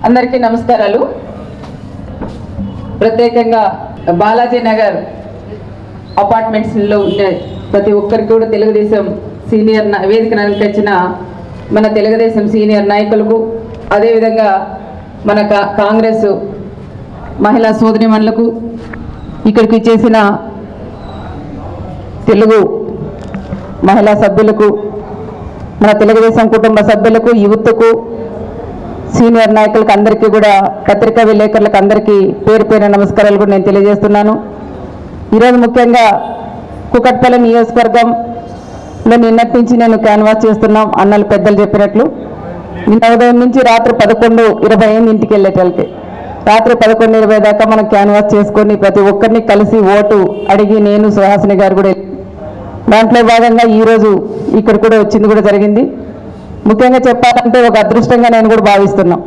అందరికీ నమస్కారాలు ప్రత్యేకంగా బాలాజీ నగర్ అపార్ట్మెంట్స్లో ఉన్న ప్రతి ఒక్కరికి కూడా తెలుగుదేశం సీనియర్ నా- వేదికను అలంకరించిన మన తెలుగుదేశం సీనియర్ నాయకులకు అదేవిధంగా మన కా- కాంగ్రెస్ మహిళా సోదరిమణులకు ఇక్కడికి చేసిన తెలుగు మహిళా సభ్యులకు మన తెలుగుదేశం కుటుంబ సభ్యులకు యువతకు సీనియర్ నాయకులకు అందరికీ కూడా పత్రికా విలేకరులకు అందరికీ పేరు పేరు నమస్కారాలు కూడా నేను తెలియజేస్తున్నాను ఈరోజు ముఖ్యంగా కుకట్పల్లి నియోజకవర్గంలో నిన్నటి నుంచి నేను క్యాన్వాస్ చేస్తున్నాం అన్నలు పెద్దలు చెప్పినట్లు నిన్న ఉదయం నుంచి రాత్రి పదకొండు ఇరవై అయింది ఇంటికి వెళ్ళేటోళ్ళకి రాత్రి పదకొండు ఇరవై దాకా మనం క్యాన్వాస్ చేసుకొని ప్రతి ఒక్కరిని కలిసి ఓటు అడిగి నేను సుహాసిని గారు కూడా వెళ్ళి దాంట్లో భాగంగా ఈరోజు ఇక్కడ కూడా వచ్చింది కూడా జరిగింది ముఖ్యంగా చెప్పాలంటే ఒక అదృష్టంగా నేను కూడా భావిస్తున్నాం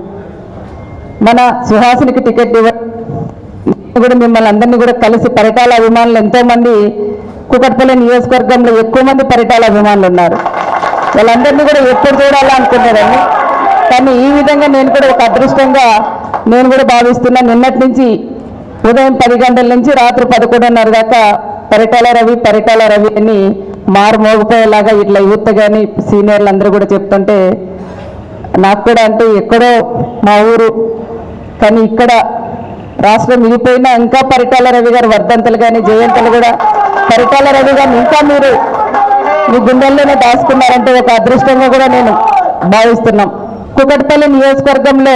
మన సుహాసినికి టికెట్ ఇవ్వ నేను కూడా మిమ్మల్ని అందరినీ కూడా కలిసి పరిటాల అభిమానులు ఎంతో మంది కుకట్పల్లి నియోజకవర్గంలో ఎక్కువ మంది పరిటాల అభిమానులు ఉన్నారు వాళ్ళందరినీ కూడా ఎప్పుడు చూడాలా అనుకునేదాన్ని కానీ ఈ విధంగా నేను కూడా ఒక అదృష్టంగా నేను కూడా భావిస్తున్నా నిన్నటి నుంచి ఉదయం పది గంటల నుంచి రాత్రి పదకొండున్నర దాకా పరిటాల రవి పరిటాల రవి అని మారు మోగిపోయేలాగా ఇట్లా యూత్ కానీ సీనియర్లు అందరూ కూడా చెప్తుంటే నాకు కూడా అంటే ఎక్కడో మా ఊరు కానీ ఇక్కడ రాష్ట్రం మిగిలిపోయినా ఇంకా పరిటాల రవి గారు వర్ధంతలు కానీ జయంతులు కూడా పరిటాల రవి గారిని ఇంకా మీరు మీ గుండెల్లోనే దాచుకున్నారంటే ఒక అదృష్టంగా కూడా నేను భావిస్తున్నాం కుకట్పల్లి నియోజకవర్గంలో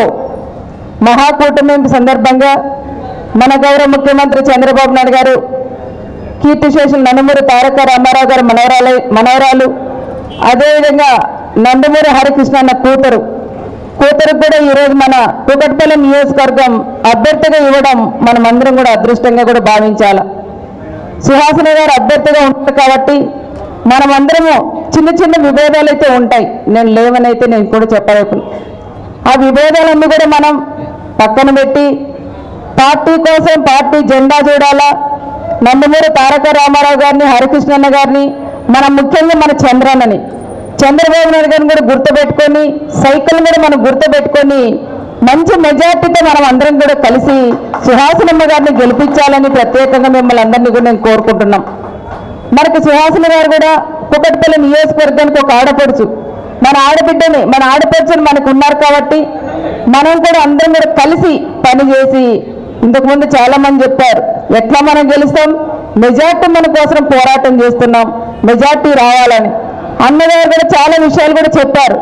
మహాకూటమి సందర్భంగా మన గౌరవ ముఖ్యమంత్రి చంద్రబాబు నాయుడు గారు కీర్తిశేషులు నందమూరి తారక రామారావు గారు మనవరాలు మనవరాలు అదేవిధంగా నందమూరి హరికృష్ణ అన్న కూతురు కూతురుకు కూడా ఈరోజు మన కూకట్పల్లి నియోజకవర్గం అభ్యర్థిగా ఇవ్వడం మనం అందరం కూడా అదృష్టంగా కూడా భావించాలి సుహాసిని గారు అభ్యర్థిగా ఉంటారు కాబట్టి మనమందరము చిన్న చిన్న విభేదాలు అయితే ఉంటాయి నేను లేవని అయితే నేను కూడా చెప్పలేను ఆ విభేదాలన్నీ కూడా మనం పక్కన పెట్టి పార్టీ కోసం పార్టీ జెండా చూడాలా నందమూరి తారక రామారావు గారిని హరికృష్ణన్న గారిని మనం ముఖ్యంగా మన చంద్రన్నని చంద్రబాబు నాయుడు గారిని కూడా గుర్తుపెట్టుకొని సైకిల్ కూడా మనం గుర్తుపెట్టుకొని మంచి మెజార్టీతో మనం అందరం కూడా కలిసి సుహాసినమ్మ గారిని గెలిపించాలని ప్రత్యేకంగా మిమ్మల్ని అందరినీ కూడా నేను కోరుకుంటున్నాం మనకి సుహాసిని గారు కూడా కుకట్పల్లి నియోజకవర్గానికి ఒక ఆడపడుచు మన ఆడబిడ్డని మన ఆడపడుచుని మనకు ఉన్నారు కాబట్టి మనం కూడా అందరం కూడా కలిసి పనిచేసి ఇంతకుముందు చాలా మంది చెప్పారు ఎట్లా మనం గెలుస్తాం మెజార్టీ మన కోసం పోరాటం చేస్తున్నాం మెజార్టీ రావాలని అన్నగారు కూడా చాలా విషయాలు కూడా చెప్పారు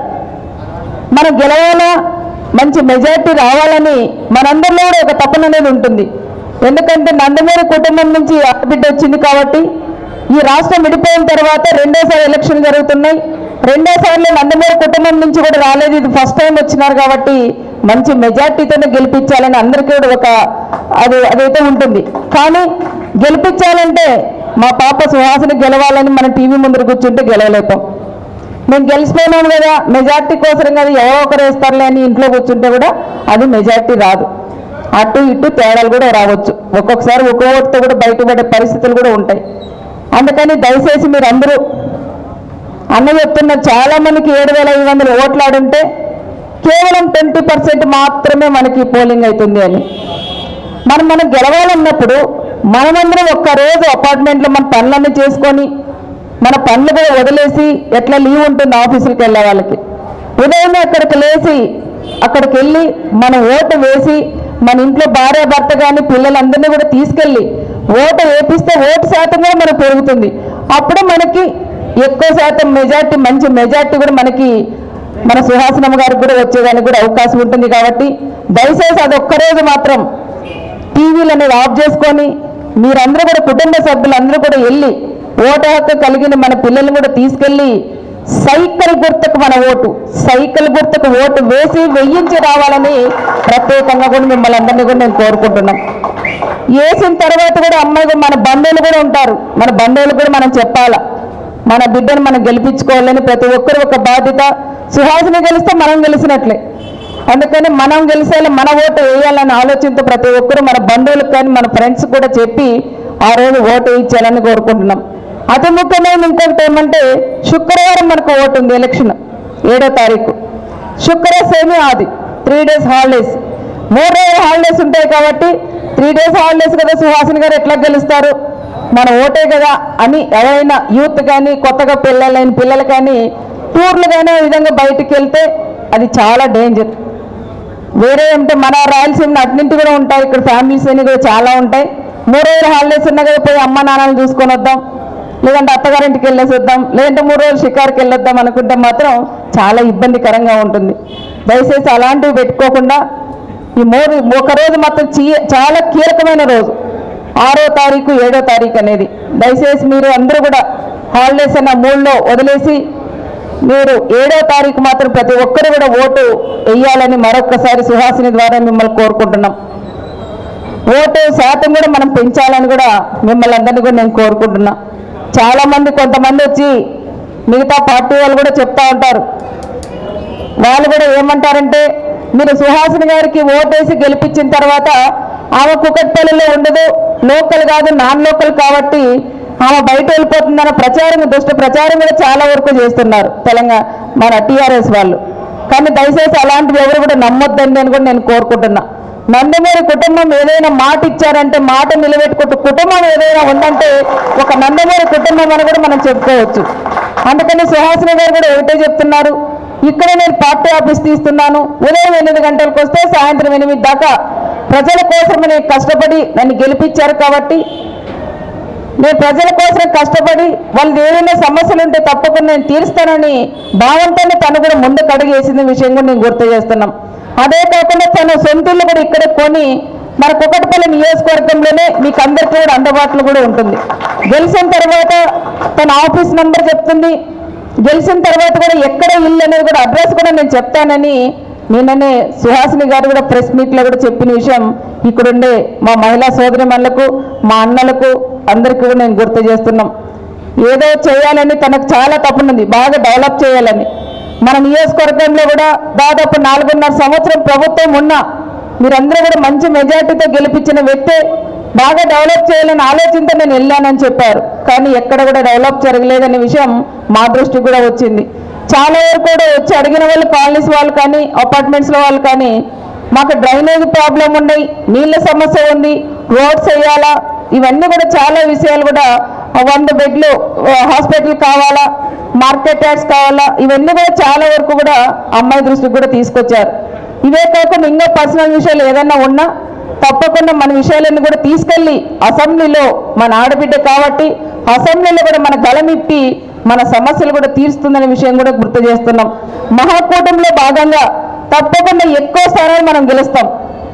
మనం గెలవాలా మంచి మెజార్టీ రావాలని మనందరిలో కూడా ఒక తపన అనేది ఉంటుంది ఎందుకంటే నందమూరి కుటుంబం నుంచి ఆడబిడ్డ వచ్చింది కాబట్టి ఈ రాష్ట్రం విడిపోయిన తర్వాత రెండోసారి ఎలక్షన్ జరుగుతున్నాయి రెండోసార్లు నందమూరి కుటుంబం నుంచి కూడా రాలేదు ఇది ఫస్ట్ టైం వచ్చినారు కాబట్టి మంచి మెజార్టీతోనే గెలిపించాలని అందరికీ కూడా ఒక అది అదైతే ఉంటుంది కానీ గెలిపించాలంటే మా పాప సుహాసిని గెలవాలని మనం టీవీ ముందర కూర్చుంటే గెలవలేతాం మేము గెలిచిపోయినాం కదా మెజార్టీ కోసం కదా ఎవరో ఒకరు వేస్తారులే అని ఇంట్లో కూర్చుంటే కూడా అది మెజార్టీ రాదు అటు ఇటు తేడాలు కూడా రావచ్చు ఒక్కొక్కసారి ఒక్కొక్కటితో కూడా బయటపడే పరిస్థితులు కూడా ఉంటాయి అందుకని దయచేసి మీరు అందరూ అన్న చెప్తున్న చాలా మందికి ఏడు వేల ఐదు వందలు ఓట్లాడుంటే కేవలం ట్వంటీ పర్సెంట్ మాత్రమే మనకి పోలింగ్ అవుతుంది అని మనం మనం గెలవాలన్నప్పుడు మనమందరం ఒక్క రోజు అపార్ట్మెంట్లో మన పనులన్నీ చేసుకొని మన పనులు కూడా వదిలేసి ఎట్లా లీవ్ ఉంటుంది ఆఫీసులకు వెళ్ళే వాళ్ళకి ఉదయం అక్కడికి లేచి అక్కడికి వెళ్ళి మన ఓటు వేసి మన ఇంట్లో భార్య భర్త కానీ పిల్లలందరినీ కూడా తీసుకెళ్ళి ఓటు వేపిస్తే ఓటు శాతం కూడా మనకు పెరుగుతుంది అప్పుడు మనకి ఎక్కువ శాతం మెజార్టీ మంచి మెజార్టీ కూడా మనకి మన సుహాసనమ్మ గారికి కూడా వచ్చేదానికి కూడా అవకాశం ఉంటుంది కాబట్టి దయచేసి అది ఒక్కరోజు మాత్రం టీవీలు అనేది ఆఫ్ చేసుకొని మీరందరూ కూడా కుటుంబ సభ్యులందరూ కూడా వెళ్ళి ఓటు హక్కు కలిగిన మన పిల్లల్ని కూడా తీసుకెళ్ళి సైకిల్ గుర్తుకు మన ఓటు సైకిల్ గుర్తుకు ఓటు వేసి వెయ్యించి రావాలని ప్రత్యేకంగా కూడా మిమ్మల్ని అందరినీ కూడా నేను కోరుకుంటున్నాం వేసిన తర్వాత కూడా అమ్మాయి మన బంధువులు కూడా ఉంటారు మన బంధువులు కూడా మనం చెప్పాలా మన బిడ్డను మనం గెలిపించుకోవాలని ప్రతి ఒక్కరు ఒక బాధ్యత సుహాసిని గెలిస్తే మనం గెలిచినట్లే అందుకని మనం గెలిచేలా మన ఓటు వేయాలనే ఆలోచనతో ప్రతి ఒక్కరు మన బంధువులకు కానీ మన ఫ్రెండ్స్ కూడా చెప్పి ఆ రోజు ఓటు వేయించాలని కోరుకుంటున్నాం అతి ముఖ్యమైన ఇంకొకటి ఏమంటే శుక్రవారం మనకు ఓటు ఉంది ఎలక్షన్ ఏడో తారీఖు శుక్ర సేమి ఆది త్రీ డేస్ హాలిడేస్ మూడు రోజులు హాలిడేస్ ఉంటాయి కాబట్టి త్రీ డేస్ హాలిడేస్ కదా సుహాసిని గారు ఎట్లా గెలుస్తారు మన ఓటే కదా అని ఎవరైనా యూత్ కానీ కొత్తగా పిల్లలైన పిల్లలు కానీ టూర్లు కానీ ఈ విధంగా బయటికి వెళ్తే అది చాలా డేంజర్ వేరే అంటే మన రాయలసీమ అన్నింటి కూడా ఉంటాయి ఇక్కడ ఫ్యామిలీస్ అన్ని కూడా చాలా ఉంటాయి మూడు రోజులు హాలిడేస్ ఉన్నా కదా పోయి అమ్మ నాన్నని చూసుకొని వద్దాం లేదంటే అత్తగారింటికి వెళ్ళేసి వద్దాం లేదంటే మూడు రోజులు షికార్కి వెళ్ళొద్దాం అనుకుంటే మాత్రం చాలా ఇబ్బందికరంగా ఉంటుంది దయచేసి అలాంటివి పెట్టుకోకుండా ఈ మూడు ఒక రోజు మాత్రం చీ- చాలా కీలకమైన రోజు ఆరో తారీఖు ఏడో తారీఖు అనేది దయచేసి మీరు అందరూ కూడా హాలిడేస్ అన్న మూడులో వదిలేసి మీరు ఏడో తారీఖు మాత్రం ప్రతి ఒక్కరు కూడా ఓటు వేయాలని మరొక్కసారి సుహాసిని ద్వారా మిమ్మల్ని కోరుకుంటున్నాం ఓటు శాతం కూడా మనం పెంచాలని కూడా మిమ్మల్ని అందరినీ కూడా నేను కోరుకుంటున్నా చాలా మంది కొంతమంది వచ్చి మిగతా పార్టీ వాళ్ళు కూడా చెప్తా ఉంటారు వాళ్ళు కూడా ఏమంటారంటే మీరు సుహాసిని గారికి ఓటేసి గెలిపించిన తర్వాత ఆమె కుకట్పల్లిలో ఉండదు లోకల్ కాదు నాన్ లోకల్ కాబట్టి ఆమె బయట వెళ్ళిపోతుందన్న ప్రచారం దుష్ట ప్రచారం కూడా చాలా వరకు చేస్తున్నారు తెలంగాణ మన టీఆర్ఎస్ వాళ్ళు కానీ దయచేసి అలాంటివి ఎవరు కూడా నమ్మొద్దండి అని కూడా నేను కోరుకుంటున్నా నందమూరి కుటుంబం ఏదైనా మాట ఇచ్చారంటే మాట నిలబెట్టుకుంటూ కుటుంబం ఏదైనా ఉందంటే ఒక నందమూరి కుటుంబం అని కూడా మనం చెప్పుకోవచ్చు అందుకని సుహాసిని గారు కూడా ఒకటే చెప్తున్నారు ఇక్కడ నేను పార్టీ ఆఫీస్ తీస్తున్నాను ఉదయం ఎనిమిది గంటలకు వస్తే సాయంత్రం ఎనిమిది దాకా ప్రజల కోసం నేను కష్టపడి నన్ను గెలిపించారు కాబట్టి నేను ప్రజల కోసం కష్టపడి వాళ్ళకి ఏదైనా సమస్యలు ఉంటే తప్పకుండా నేను తీరుస్తానని భావంతోనే తను కూడా ముందుకు అడిగేసిన విషయం కూడా నేను గుర్తు చేస్తున్నాం అదే కాకుండా తన సొంత ఇల్లు కూడా ఇక్కడే కొని మన కుకటపల్లి నియోజకవర్గంలోనే మీకు అందరికీ కూడా అందుబాటులో కూడా ఉంటుంది గెలిచిన తర్వాత తన ఆఫీస్ నంబర్ చెప్తుంది గెలిచిన తర్వాత కూడా ఎక్కడ ఇల్లు అనేది కూడా అడ్రస్ కూడా నేను చెప్తానని నిన్ననే సుహాసిని గారు కూడా ప్రెస్ మీట్లో కూడా చెప్పిన విషయం ఇక్కడుండే మా మహిళా సోదరిమణులకు మా అన్నలకు అందరికీ కూడా నేను గుర్తు చేస్తున్నాం ఏదో చేయాలని తనకు చాలా తప్పునుంది బాగా డెవలప్ చేయాలని మన నియోజకవర్గంలో కూడా దాదాపు నాలుగున్నర సంవత్సరం ప్రభుత్వం ఉన్నా మీరందరూ కూడా మంచి మెజార్టీతో గెలిపించిన వ్యక్తే బాగా డెవలప్ చేయాలని ఆలోచనతో నేను వెళ్ళానని చెప్పారు కానీ ఎక్కడ కూడా డెవలప్ జరగలేదనే విషయం మా దృష్టికి కూడా వచ్చింది చాలా వరకు కూడా వచ్చి అడిగిన వాళ్ళు కాలనీస్ వాళ్ళు కానీ అపార్ట్మెంట్స్లో వాళ్ళు కానీ మాకు డ్రైనేజ్ ప్రాబ్లం ఉన్నాయి నీళ్ళ సమస్య ఉంది రోడ్స్ వేయాలా ఇవన్నీ కూడా చాలా విషయాలు కూడా వంద బెడ్లు హాస్పిటల్ కావాలా మార్కెట్ యాడ్స్ కావాలా ఇవన్నీ కూడా చాలా వరకు కూడా అమ్మాయి దృష్టికి కూడా తీసుకొచ్చారు ఇవే కాకుండా ఇంకా పర్సనల్ విషయాలు ఏదైనా ఉన్నా తప్పకుండా మన విషయాలన్నీ కూడా తీసుకెళ్ళి అసెంబ్లీలో మన ఆడబిడ్డ కాబట్టి అసెంబ్లీలో కూడా మన గళమిప్పి మన సమస్యలు కూడా తీరుస్తుందనే విషయం కూడా గుర్తు చేస్తున్నాం మహాకూటమిలో భాగంగా తప్పకుండా ఎక్కువ స్థానాలు మనం గెలుస్తాం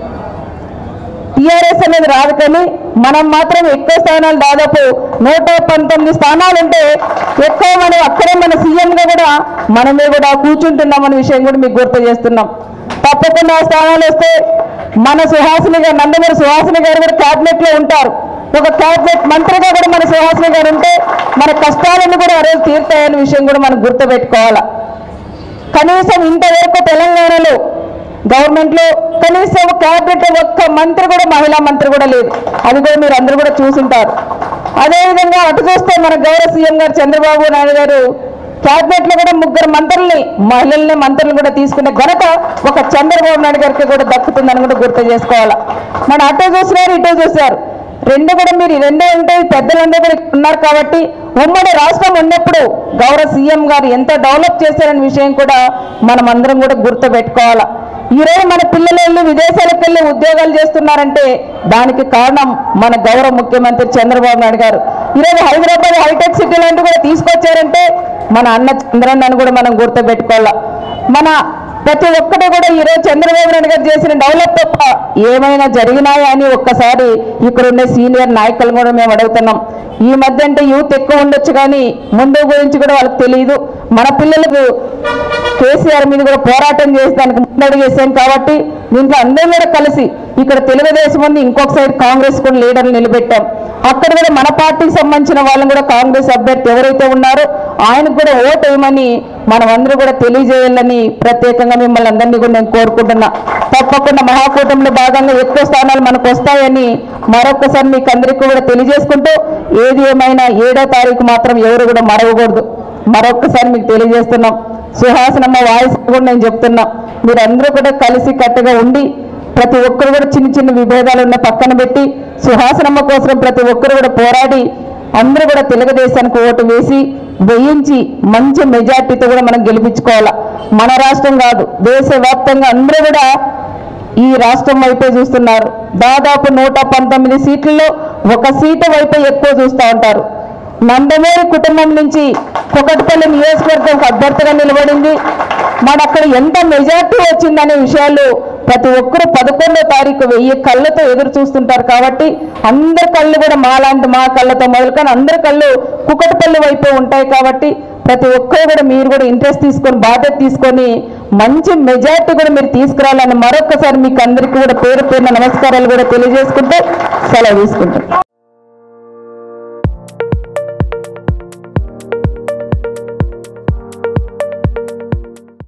టీఆర్ఎస్ అనేది రాదు కానీ మనం మాత్రం ఎక్కువ స్థానాలు దాదాపు నూట పంతొమ్మిది స్థానాలు ఉంటే ఎక్కువ మనం అక్కడే మన సీఎంగా కూడా మనమే కూడా కూర్చుంటున్నామనే విషయం కూడా మీకు గుర్తు చేస్తున్నాం తప్పకుండా ఆ స్థానాలు వస్తే మన సుహాసిని గారు నందమూరి సుహాసిని గారు కూడా క్యాబినెట్ లో ఉంటారు ఒక క్యాబినెట్ మంత్రిగా కూడా మన సుహాసిని గారు ఉంటే మన కష్టాలను కూడా ఆ రోజు తీరుతాయనే విషయం కూడా మనం గుర్తుపెట్టుకోవాలా కనీసం ఇంతవరకు తెలంగాణలో గవర్నమెంట్ లో కనీసం క్యాబినెట్ ఒక్క మంత్రి కూడా మహిళా మంత్రి కూడా లేదు అది కూడా మీరు అందరూ కూడా చూసుంటారు అదేవిధంగా అటు చూస్తే మన గౌరవ సీఎం గారు చంద్రబాబు నాయుడు గారు క్యాబినెట్ లో కూడా ముగ్గురు మంత్రుల్ని మహిళల్ని మంత్రులు కూడా తీసుకునే ఘనత ఒక చంద్రబాబు నాయుడు గారికి కూడా దక్కుతుందని కూడా గుర్తు చేసుకోవాలా మన అటు చూసినారు ఇటు చూశారు రెండు కూడా మీరు ఈ రెండే ఉంటే పెద్దలందరూ కూడా ఇక్కడ ఉన్నారు కాబట్టి ఉమ్మడి రాష్ట్రం ఉన్నప్పుడు గౌరవ సీఎం గారు ఎంత డెవలప్ చేశారనే విషయం కూడా మనం అందరం కూడా గుర్తు పెట్టుకోవాలా ఈరోజు మన పిల్లలు వెళ్ళి విదేశాలకు వెళ్ళి ఉద్యోగాలు చేస్తున్నారంటే దానికి కారణం మన గౌరవ ముఖ్యమంత్రి చంద్రబాబు నాయుడు గారు ఈరోజు హైదరాబాద్ హైటెక్ సిటీ లాంటివి కూడా తీసుకొచ్చారంటే మన అన్న చంద్రన్నను కూడా మనం గుర్తు పెట్టుకోవాలా మన ప్రతి ఒక్కటి కూడా ఈరోజు చంద్రబాబు నాయుడు గారు చేసిన డెవలప్ తప్ప ఏమైనా జరిగినాయా అని ఒక్కసారి ఇక్కడ ఉండే సీనియర్ నాయకులు కూడా మేము అడుగుతున్నాం ఈ మధ్య అంటే యూత్ ఎక్కువ ఉండొచ్చు కానీ ముందు గురించి కూడా వాళ్ళకి తెలియదు మన పిల్లలకు కేసీఆర్ మీద కూడా పోరాటం చేసి దానికి ముందడుగు వేసాం కాబట్టి దీంట్లో అందరం కూడా కలిసి ఇక్కడ తెలుగుదేశం ఉంది ఇంకొక సైడ్ కాంగ్రెస్ కూడా లీడర్లు నిలబెట్టాం అక్కడ కూడా మన పార్టీకి సంబంధించిన వాళ్ళని కూడా కాంగ్రెస్ అభ్యర్థి ఎవరైతే ఉన్నారో ఆయనకు కూడా ఓటు వేయమని మనం అందరూ కూడా తెలియజేయాలని ప్రత్యేకంగా మిమ్మల్ని అందరినీ కూడా నేను కోరుకుంటున్నా తప్పకుండా మహాకూటమిలో భాగంగా ఎక్కువ స్థానాలు మనకు వస్తాయని మరొకసారి మీకు అందరికీ కూడా తెలియజేసుకుంటూ ఏది ఏమైనా ఏడో తారీఖు మాత్రం ఎవరు కూడా మరవకూడదు మరొకసారి మీకు తెలియజేస్తున్నాం సుహాసనమ్మ వాయిస్ కూడా నేను చెప్తున్నా మీరందరూ కూడా కలిసి కట్టుగా ఉండి ప్రతి ఒక్కరు కూడా చిన్న చిన్న విభేదాలు ఉన్న పక్కన పెట్టి సుహాసనమ్మ కోసం ప్రతి ఒక్కరు కూడా పోరాడి అందరూ కూడా తెలుగుదేశానికి ఓటు వేసి వేయించి మంచి మెజార్టీతో కూడా మనం గెలిపించుకోవాలా మన రాష్ట్రం కాదు దేశవ్యాప్తంగా అందరూ కూడా ఈ రాష్ట్రం వైపే చూస్తున్నారు దాదాపు నూట పంతొమ్మిది సీట్లలో ఒక సీటు వైపే ఎక్కువ చూస్తూ ఉంటారు నందమూరి కుటుంబం నుంచి కొకటిపల్లి నియోజకవర్గం అభ్యర్థిగా నిలబడింది మన అక్కడ ఎంత మెజార్టీ వచ్చిందనే విషయాలు ప్రతి ఒక్కరు పదకొండో తారీఖు వెయ్యి కళ్ళతో ఎదురు చూస్తుంటారు కాబట్టి అందరి కళ్ళు కూడా మాలాంటి మా కళ్ళతో మొదలుకొని అందరి కళ్ళు కుకటిపల్లి వైపే ఉంటాయి కాబట్టి ప్రతి ఒక్కరు కూడా మీరు కూడా ఇంట్రెస్ట్ తీసుకొని బాధ్యత తీసుకొని మంచి మెజార్టీ కూడా మీరు తీసుకురావాలని మరొకసారి మీకు అందరికీ కూడా పేరు పేరున నమస్కారాలు కూడా తెలియజేసుకుంటూ సెలవు తీసుకుంటాం